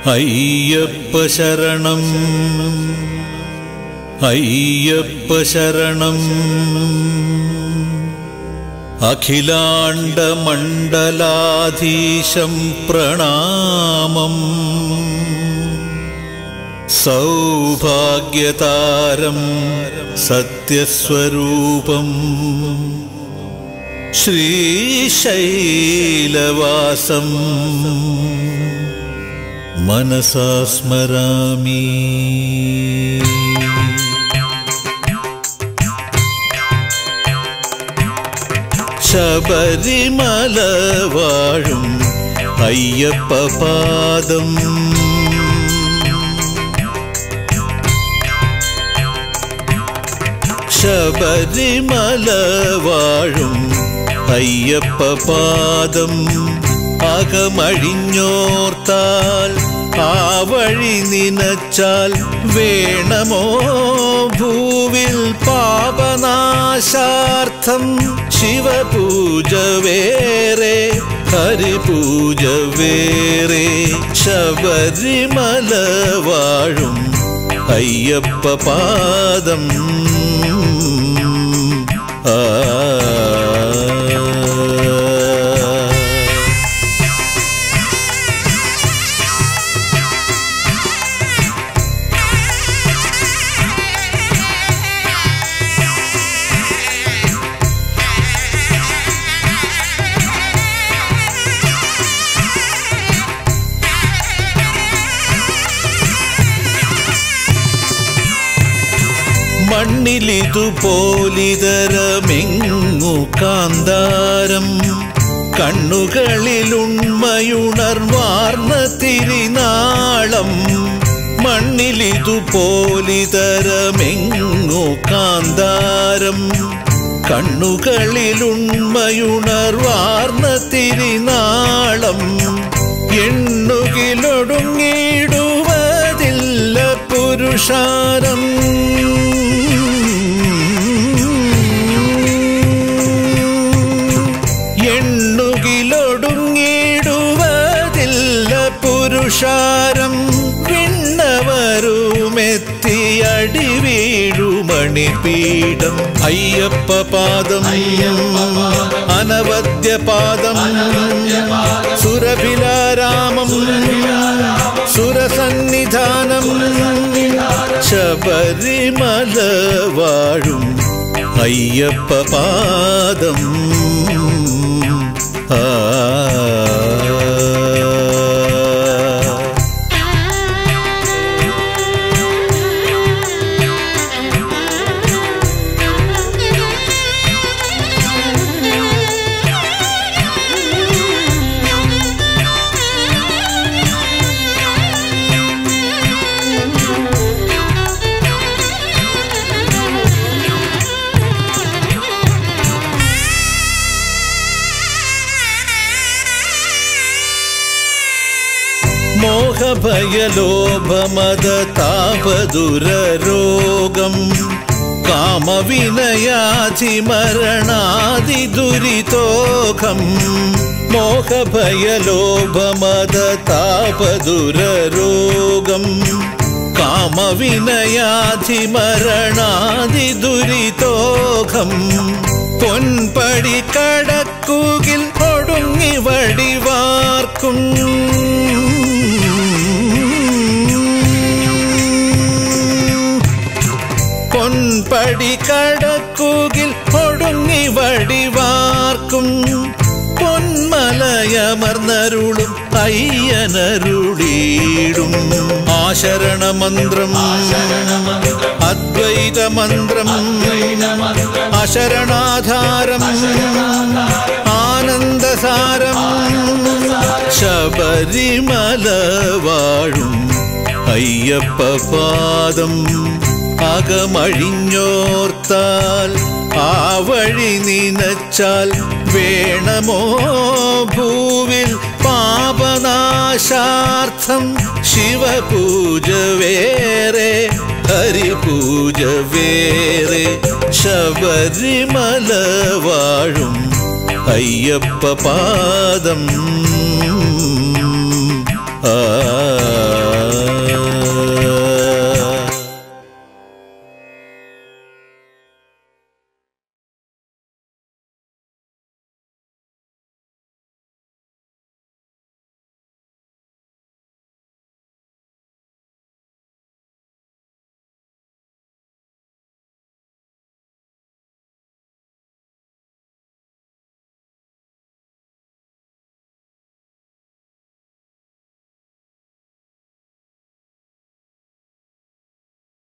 അയ്യപ്പ ശരണം അയ്യപ്പ ശരണം അഖിലാണ്ടമണ്ഡലാധീശം പ്രണാമം സൗഭാഗ്യതാരം സത്യസ്വരൂപം ശ്രീശൈലവാസം മനസാ സ്മരാമി ശബരിമല വാഴും അയ്യപ്പ പാദം ശബരിമല വാഴും അയ്യപ്പ പാദം അകമഴിഞ്ഞോർത്താൽ ആ വഴി നിനച്ചാൽ വേണമോ ഭൂവിൽ പാപനാശാർത്ഥം ശിവപൂജ വേറെ ഹരിപൂജ വേറെ ശബരിമല വാഴും അയ്യപ്പ പാദം ആ മണ്ണിലിതുപോലിതരമെങ്ങു കാന്താരം കണ്ണുകളിലുണ്മയുണർവാർന്ന തിരിനാളം മണ്ണിലിതുപോലിതരമെങ്ങു കാന്താരം കണ്ണുകളിലുണ്മയുണർവാർന്ന തിരിനാളം എണ്ണുകിലൊടുങ്ങിടുവതില്ല പുരുഷാരം എണ്ണുകിലൊടുങ്ങിടുവതില്ല പുരുഷാരം വിണ്ണവരുമെത്തിയടി വീഴുമണിപീഠം അയ്യപ്പ പാദം അനവദ്യ പാദം സുരഭിലാരാമം സുരസന്നിധാനം ശബരിമല വാഴും അയ്യപ്പ പാദം ആ മോഹഭയലോഭമത താപദുരരോഗം കാമവിനയാധി മരണാദി ദുരിതോഖം മോഹഭയലോഭമത താപദുരരോഗം കാമവിനയാധി മരണാദി ദുരിതോഖം പൊൻപടി കടക്കുകിൽ ഒടുങ്ങി വടിവാർക്കും പൊൻപടി കടക്കുകിൽ ഒടുങ്ങി വടിവാർക്കും പൊന്മലയമർന്നരുളും അയ്യനരുളീടും ആശരണമന്ത്രം അദ്വൈത മന്ത്രം അശരണാധാരം ആനന്ദസാരം ശബരിമല വാഴും അയ്യപ്പ പാദം അകമഴിഞ്ഞോർത്താൽ ആ വഴി നിനച്ചാൽ വേണമോ ഭൂവിൽ പാപനാശാർത്ഥം ശിവപൂജ വേറെ ഹരിപൂജ വേറെ ശബരിമല വാഴും അയ്യപ്പ പാദം ആ